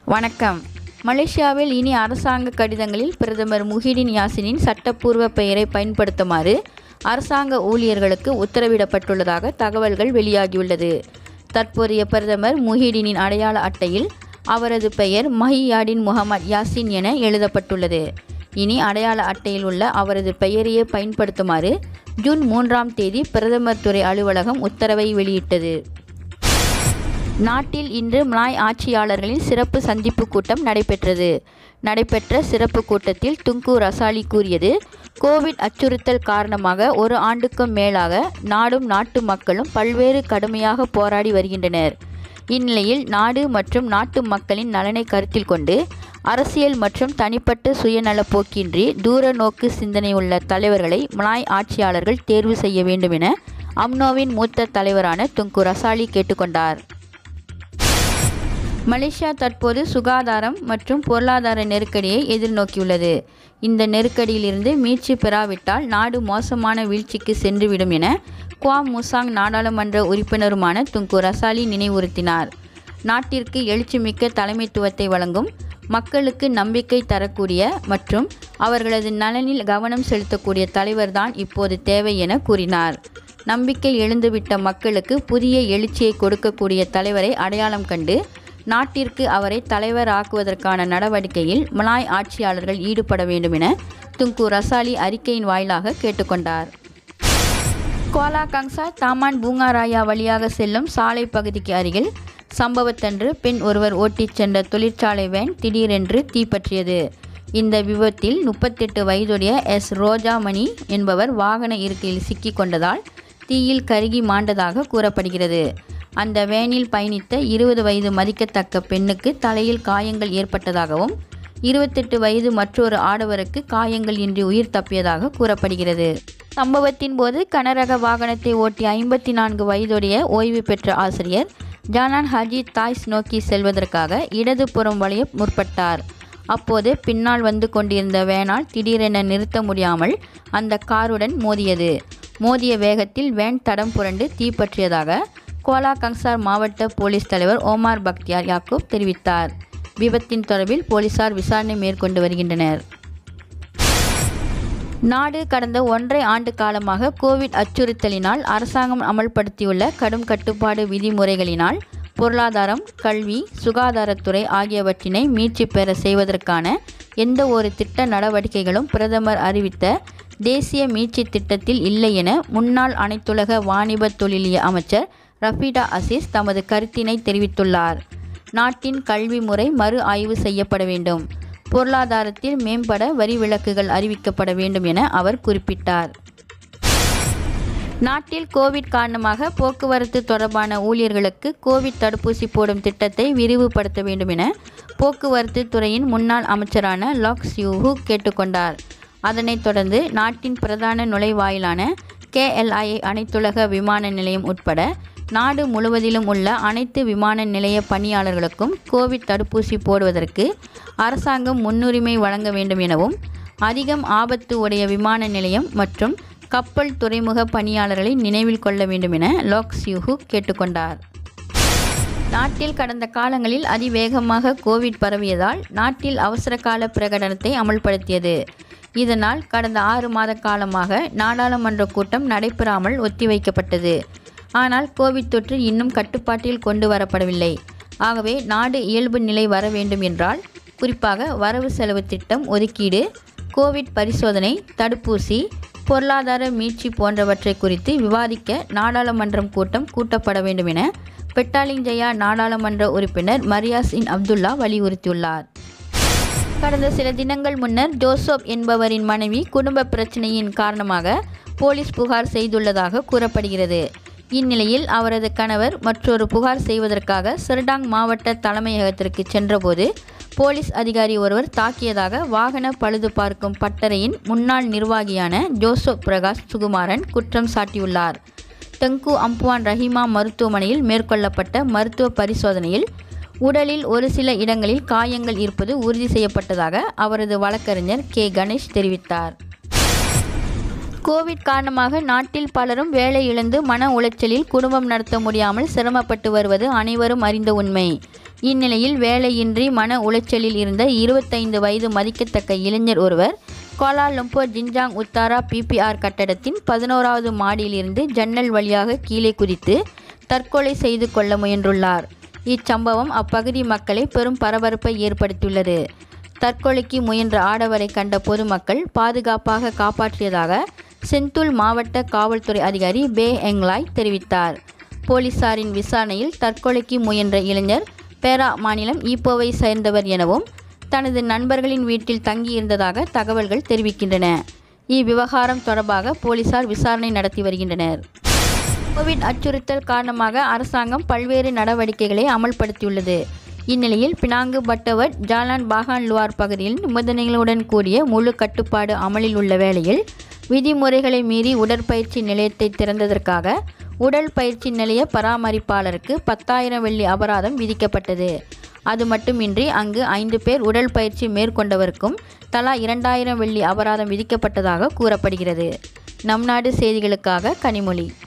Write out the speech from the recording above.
வணக்கம் மலேசியாவில் இனி அரசாங்க கடிதங்களில் பிரதமர் முஹிடின் யாசினின் சட்டப்பூர்வ பெயரை பயன்படுத்துமாறு அரசாங்க ஊழியர்களுக்கு உத்தரவிடப்பட்டுள்ளதாக தகவல்கள் வெளியாகியுள்ளது தற்போதைய பிரதமர் முஹிடினின் அடையாள அட்டையில் அவரது பெயர் மஹியாடின் முகமது யாசின் என எழுதப்பட்டுள்ளது இனி அடையாள அட்டையில் உள்ள அவரது பெயரையே பயன்படுத்துமாறு ஜூன் மூன்றாம் தேதி பிரதமர் துறை அலுவலகம் உத்தரவை வெளியிட்டது நாட்டில் இன்று மலாய் ஆட்சியாளர்களின் சிறப்பு சந்திப்பு கூட்டம் நடைபெற்றது நடைபெற்ற சிறப்பு கூட்டத்தில் துங்கு ரசாலி கூறியது கோவிட் அச்சுறுத்தல் காரணமாக ஒரு ஆண்டுக்கும் மேலாக நாடும் நாட்டு மக்களும் பல்வேறு கடுமையாக போராடி வருகின்றனர் இந்நிலையில் நாடு மற்றும் நாட்டு மக்களின் நலனை கருத்தில் கொண்டு அரசியல் மற்றும் தனிப்பட்ட சுயநல போக்கின்றி தூர நோக்கு சிந்தனையுள்ள தலைவர்களை மலாய் ஆட்சியாளர்கள் தேர்வு செய்ய வேண்டும் என அம்னோவின் மூத்த தலைவரான துங்கு ரசாலி கேட்டுக்கொண்டார் மலேசியா தற்போது சுகாதாரம் மற்றும் பொருளாதார நெருக்கடியை எதிர்நோக்கியுள்ளது இந்த நெருக்கடியிலிருந்து மீட்சி பெறாவிட்டால் நாடு மோசமான வீழ்ச்சிக்கு சென்றுவிடும் என குவா முசாங் நாடாளுமன்ற உறுப்பினருமான துங்கு ரசாலி நினைவுறுத்தினார் நாட்டிற்கு எழுச்சிமிக்க தலைமைத்துவத்தை வழங்கும் மக்களுக்கு நம்பிக்கை தரக்கூடிய மற்றும் அவர்களது நலனில் கவனம் செலுத்தக்கூடிய தலைவர்தான் இப்போது தேவை என கூறினார் நம்பிக்கை எழுந்துவிட்ட மக்களுக்கு புதிய எழுச்சியை கொடுக்கக்கூடிய தலைவரை அடையாளம் கண்டு நாட்டிற்கு அவரை தலைவர் ஆக்குவதற்கான நடவடிக்கையில் மலாய் ஆட்சியாளர்கள் ஈடுபட வேண்டும் என துங்கு ரசாலி அறிக்கையின் வாயிலாக கேட்டுக்கொண்டார் கோலா கங்சா தாமான் பூங்காராயா வழியாக செல்லும் சாலை பகுதிக்கு அருகில் சம்பவத்தன்று பெண் ஒருவர் ஓட்டிச் சென்ற தொழிற்சாலை வேன் திடீரென்று தீப்பற்றியது இந்த விபத்தில் முப்பத்தெட்டு வயதுடைய எஸ் ரோஜாமணி என்பவர் வாகன இருக்கையில் சிக்கிக் கொண்டதால் தீயில் கருகி மாண்டதாக கூறப்படுகிறது அந்த வேனில் பயணித்த இருபது வயது மதிக்கத்தக்க பெண்ணுக்கு தலையில் காயங்கள் ஏற்பட்டதாகவும் இருபத்தெட்டு வயது மற்றொரு ஆடவருக்கு காயங்கள் இன்றி உயிர் தப்பியதாக கூறப்படுகிறது சம்பவத்தின் போது கனரக வாகனத்தை ஓட்டிய ஐம்பத்தி நான்கு வயதுடைய ஓய்வு பெற்ற ஆசிரியர் ஜானான் ஹஜி தாய்ஸ் நோக்கி செல்வதற்காக இடதுபுறம் வளைய முற்பட்டார் அப்போது பின்னால் வந்து கொண்டிருந்த வேனால் திடீரென நிறுத்த முடியாமல் அந்த காருடன் மோதியது மோதிய வேகத்தில் வேன் தடம் புரண்டு தீப்பற்றியதாக கோலா கங்சார் மாவட்ட போலீஸ் தலைவர் ஓமார் பக்தியார் யாக்கூப் தெரிவித்தார் விபத்தின் தொடர்பில் போலீசார் விசாரணை மேற்கொண்டு வருகின்றனர் நாடு கடந்த ஒன்றை ஆண்டு காலமாக கோவிட் அச்சுறுத்தலினால் அரசாங்கம் அமல்படுத்தியுள்ள கடும் கட்டுப்பாடு விதிமுறைகளினால் பொருளாதாரம் கல்வி சுகாதாரத்துறை ஆகியவற்றினை மீட்சி பெற செய்வதற்கான எந்த ஒரு திட்ட நடவடிக்கைகளும் பிரதமர் அறிவித்த தேசிய மீட்சி திட்டத்தில் இல்லை என முன்னாள் அனைத்துலக வாணிப தொழிலிய அமைச்சர் ரஃபீடா அசீஸ் தமது கருத்தினை தெரிவித்துள்ளார் நாட்டின் கல்வி முறை மறு ஆய்வு செய்யப்பட வேண்டும் பொருளாதாரத்தில் மேம்பட வரி விலக்குகள் அறிவிக்கப்பட வேண்டும் என அவர் குறிப்பிட்டார் நாட்டில் கோவிட் காரணமாக போக்குவரத்து தொடர்பான ஊழியர்களுக்கு கோவிட் தடுப்பூசி போடும் திட்டத்தை விரிவுபடுத்த வேண்டும் என போக்குவரத்து துறையின் முன்னாள் அமைச்சரான லாக் சியூஹு கேட்டுக்கொண்டார் அதனைத் தொடர்ந்து நாட்டின் பிரதான நுழைவாயிலான கேஎல்ஐ அனைத்துலக விமான நிலையம் உட்பட நாடு முழுவதிலும் உள்ள அனைத்து விமான நிலைய பணியாளர்களுக்கும் கோவிட் தடுப்பூசி போடுவதற்கு அரசாங்கம் முன்னுரிமை வழங்க வேண்டும் எனவும் அதிகம் ஆபத்து உடைய விமான நிலையம் மற்றும் கப்பல் துறைமுக பணியாளர்களை நினைவில் கொள்ள வேண்டும் என லோக் சியூஹு கேட்டுக்கொண்டார் நாட்டில் கடந்த காலங்களில் அதிவேகமாக கோவிட் பரவியதால் நாட்டில் அவசர கால பிரகடனத்தை அமல்படுத்தியது இதனால் கடந்த ஆறு மாத காலமாக நாடாளுமன்ற கூட்டம் நடைபெறாமல் ஒத்திவைக்கப்பட்டது ஆனால் கோவிட் தொற்று இன்னும் கட்டுப்பாட்டில் கொண்டு வரப்படவில்லை ஆகவே நாடு இயல்பு நிலை வர வேண்டும் என்றால் குறிப்பாக வரவு செலவு திட்டம் ஒதுக்கீடு கோவிட் பரிசோதனை தடுப்பூசி பொருளாதார மீட்சி போன்றவற்றை குறித்து விவாதிக்க நாடாளுமன்றம் கூட்டம் கூட்டப்பட வேண்டும் என பெட்டாலிங் ஜெயா நாடாளுமன்ற உறுப்பினர் மரியாசின் அப்துல்லா வலியுறுத்தியுள்ளார் கடந்த சில தினங்கள் முன்னர் ஜோசப் என்பவரின் மனைவி குடும்ப பிரச்சனையின் காரணமாக போலீஸ் புகார் செய்துள்ளதாக கூறப்படுகிறது இந்நிலையில் அவரது கணவர் மற்றொரு புகார் செய்வதற்காக சிறடாங் மாவட்ட தலைமையகத்திற்கு சென்றபோது போலீஸ் அதிகாரி ஒருவர் தாக்கியதாக வாகன பழுது பார்க்கும் பட்டறையின் முன்னாள் நிர்வாகியான ஜோசப் பிரகாஷ் சுகுமாரன் குற்றம் சாட்டியுள்ளார் தெங்கு அம்புவான் ரஹிமா மருத்துவமனையில் மேற்கொள்ளப்பட்ட மருத்துவ பரிசோதனையில் உடலில் ஒரு சில இடங்களில் காயங்கள் இருப்பது உறுதி செய்யப்பட்டதாக அவரது வழக்கறிஞர் கே கணேஷ் தெரிவித்தார் கோவிட் காரணமாக நாட்டில் பலரும் வேலை இழந்து மன உளைச்சலில் குடும்பம் நடத்த முடியாமல் சிரமப்பட்டு வருவது அனைவரும் அறிந்த உண்மை இந்நிலையில் வேலையின்றி மன உளைச்சலில் இருந்த இருபத்தைந்து வயது மதிக்கத்தக்க இளைஞர் ஒருவர் கோலாலம்பூர் ஜின்ஜாங் உத்தாரா பிபிஆர் கட்டடத்தின் பதினோராவது மாடியிலிருந்து ஜன்னல் வழியாக கீழே குதித்து தற்கொலை செய்து கொள்ள முயன்றுள்ளார் இச்சம்பவம் அப்பகுதி மக்களை பெரும் பரபரப்பை ஏற்படுத்தியுள்ளது தற்கொலைக்கு முயன்ற ஆடவரை கண்ட பொதுமக்கள் பாதுகாப்பாக காப்பாற்றியதாக செந்தூல் மாவட்ட காவல்துறை அதிகாரி பே எங்லாய் தெரிவித்தார் போலீசாரின் விசாரணையில் தற்கொலைக்கு முயன்ற இளைஞர் பேரா மாநிலம் ஈப்போவை சேர்ந்தவர் எனவும் தனது நண்பர்களின் வீட்டில் தங்கியிருந்ததாக தகவல்கள் தெரிவிக்கின்றன இவ்விவகாரம் தொடர்பாக போலீசார் விசாரணை நடத்தி வருகின்றனர் கோவிட் அச்சுறுத்தல் காரணமாக அரசாங்கம் பல்வேறு நடவடிக்கைகளை அமல்படுத்தியுள்ளது இந்நிலையில் Penang Butterworth Jalan Bagan Luar பகுதியில் நிபந்தனைகளுடன் கூடிய முழு கட்டுப்பாடு அமலில் உள்ள வேளையில் விதிமுறைகளை மீறி உடற்பயிற்சி நிலையத்தை திறந்ததற்காக உடல் பயிற்சி நிலைய பராமரிப்பாளருக்கு பத்தாயிரம் வெள்ளி அபராதம் விதிக்கப்பட்டது அது மட்டுமின்றி அங்கு ஐந்து பேர் உடல் பயிற்சி மேற்கொண்டவருக்கும் தலா இரண்டாயிரம் வெள்ளி அபராதம் விதிக்கப்பட்டதாக கூறப்படுகிறது நம் நாடு செய்திகளுக்காக கனிமொழி